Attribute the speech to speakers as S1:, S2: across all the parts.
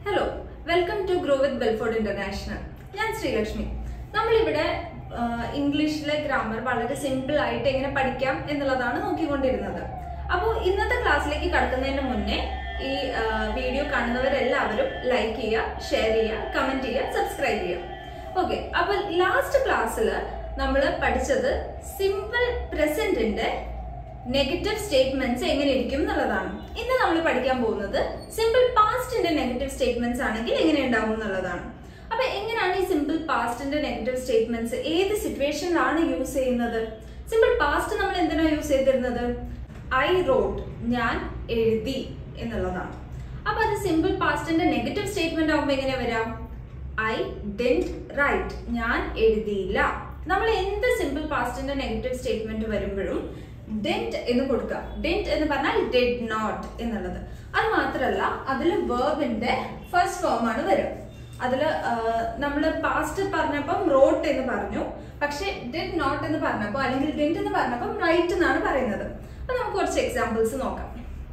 S1: hello welcome to grow with Belford international ഞാൻ ശ്രീലക്ഷ്മി നമ്മളിവിടെ ഇംഗ്ലീഷിലെ ഗ്രാമർ വളരെ സിമ്പിൾ ആയിട്ട് എങ്ങനെ പഠിക്കാം എന്നുള്ളതാണ് നോക്കിക്കൊണ്ടിരുന്നത് അപ്പോൾ ഇന്നത്തെ ക്ലാസ്സിലേക്ക് കടക്കുന്നതിന് മുന്നേ ഈ വീഡിയോ കാണുന്നവരെല്ലാവരും ലൈക്ക് ചെയ്യുക ഷെയർ ചെയ്യുക കമന്റ് ചെയ്യുക സബ്സ്ക്രൈബ് ചെയ്യുക ഓക്കെ അപ്പോൾ ലാസ്റ്റ് ക്ലാസ്സിൽ നമ്മൾ പഠിച്ചത് സിമ്പിൾ പ്രസന്റിന്റെ നെഗറ്റീവ് സ്റ്റേറ്റ്മെന്റ്സ് എങ്ങനെ ഇരിക്കും എന്നുള്ളതാണ് ഇന്ന് നമ്മൾ പഠിക്കാൻ പോകുന്നത് സിമ്പിൾ പാസ്റ്റിന്റെ നെഗറ്റീവ് സ്റ്റേറ്റ്മെന്റ്സ് ആണെങ്കിൽ എങ്ങനെ ഉണ്ടാവും എന്നുള്ളതാണ് അപ്പൊ എങ്ങനെയാണ് ഈ സിമ്പിൾ പാസ്റ്റിന്റെ നെഗറ്റീവ് സ്റ്റേറ്റ്മെന്റ്സ് ഏത് സിറ്റുവേഷനിലാണ് യൂസ് ചെയ്യുന്നത് സിമ്പിൾ പാസ്റ്റ് നമ്മൾ എന്തിനാണ് യൂസ് ചെയ്തിരുന്നത് ഐ റോട്ട് ഞാൻ എഴുതി എന്നുള്ളതാണ് അപ്പൊ അത് സിമ്പിൾ പാസ്റ്റിന്റെ നെഗറ്റീവ് സ്റ്റേറ്റ്മെന്റ് ആവുമ്പോൾ എങ്ങനെ വരാം ഐ ഡെന്റ് റൈറ്റ് ഞാൻ എഴുതിയില്ല നമ്മൾ എന്ത് സിമ്പിൾ പാസ്റ്റിന്റെ നെഗറ്റീവ് സ്റ്റേറ്റ്മെന്റ് വരുമ്പോഴും ഡെന്റ് എന്ന് കൊടുക്കുക ഡെന്റ് എന്ന് പറഞ്ഞാൽ ഡെഡ് നോട്ട് എന്നുള്ളത് അത് മാത്രമല്ല അതിൽ വേർബിന്റെ ഫസ്റ്റ് ഫോം ആണ് വരും അതിൽ നമ്മൾ പാസ്റ്റ് പറഞ്ഞപ്പം റോട്ട് എന്ന് പറഞ്ഞു പക്ഷെ ഡെഡ് നോട്ട് എന്ന് പറഞ്ഞപ്പോൾ അല്ലെങ്കിൽ ഡെന്റ് എന്ന് പറഞ്ഞപ്പം റൈറ്റ് എന്നാണ് പറയുന്നത് അപ്പൊ നമുക്ക് കുറച്ച് എക്സാമ്പിൾസ് നോക്കാം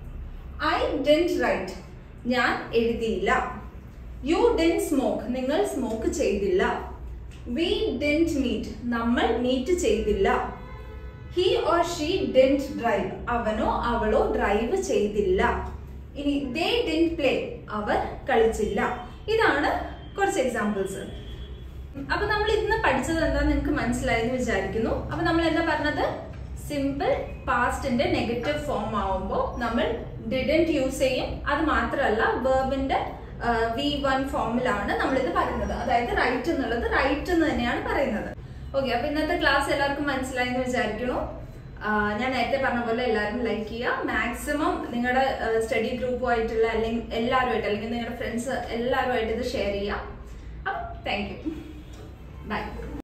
S1: ഐ ഡെന്റ് റൈറ്റ് ഞാൻ എഴുതിയില്ല യു ഡെൻ സ്മോക്ക് നിങ്ങൾ സ്മോക്ക് ചെയ്തില്ല വി ഡെന്റ് മീറ്റ് നമ്മൾ മീറ്റ് ചെയ്തില്ല he or she didn't drive അവനോ അവളോ ഡ്രൈവ് ചെയ്തില്ല ഇനി ദേ ഡെന്റ് പ്ലേ അവർ കളിച്ചില്ല ഇതാണ് കുറച്ച് എക്സാമ്പിൾസ് അപ്പൊ നമ്മൾ ഇന്ന് പഠിച്ചത് എന്താ നിങ്ങൾക്ക് മനസ്സിലായി എന്ന് വിചാരിക്കുന്നു അപ്പൊ നമ്മൾ എന്താ പറഞ്ഞത് സിമ്പിൾ പാസ്റ്റിന്റെ നെഗറ്റീവ് ഫോം ആവുമ്പോൾ നമ്മൾ ഡിഡന്റ് യൂസ് ചെയ്യും അത് മാത്രമല്ല വേർബിന്റെ വി വൺ ഫോമിലാണ് നമ്മൾ ഇത് പറയുന്നത് അതായത് റൈറ്റ് എന്നുള്ളത് റൈറ്റ് എന്ന് തന്നെയാണ് പറയുന്നത് ഓക്കെ അപ്പൊ ഇന്നത്തെ ക്ലാസ് എല്ലാവർക്കും മനസ്സിലായി എന്ന് വിചാരിക്കുന്നു ഞാൻ നേരത്തെ പറഞ്ഞ പോലെ എല്ലാവരും ലൈക്ക് ചെയ്യുക മാക്സിമം നിങ്ങളുടെ സ്റ്റഡി ഗ്രൂപ്പുമായിട്ടുള്ള അല്ലെങ്കിൽ എല്ലാവരുമായിട്ട് അല്ലെങ്കിൽ നിങ്ങളുടെ ഫ്രണ്ട്സ് എല്ലാവരുമായിട്ട് ഇത് ഷെയർ ചെയ്യുക അപ്പം താങ്ക് യു ബൈ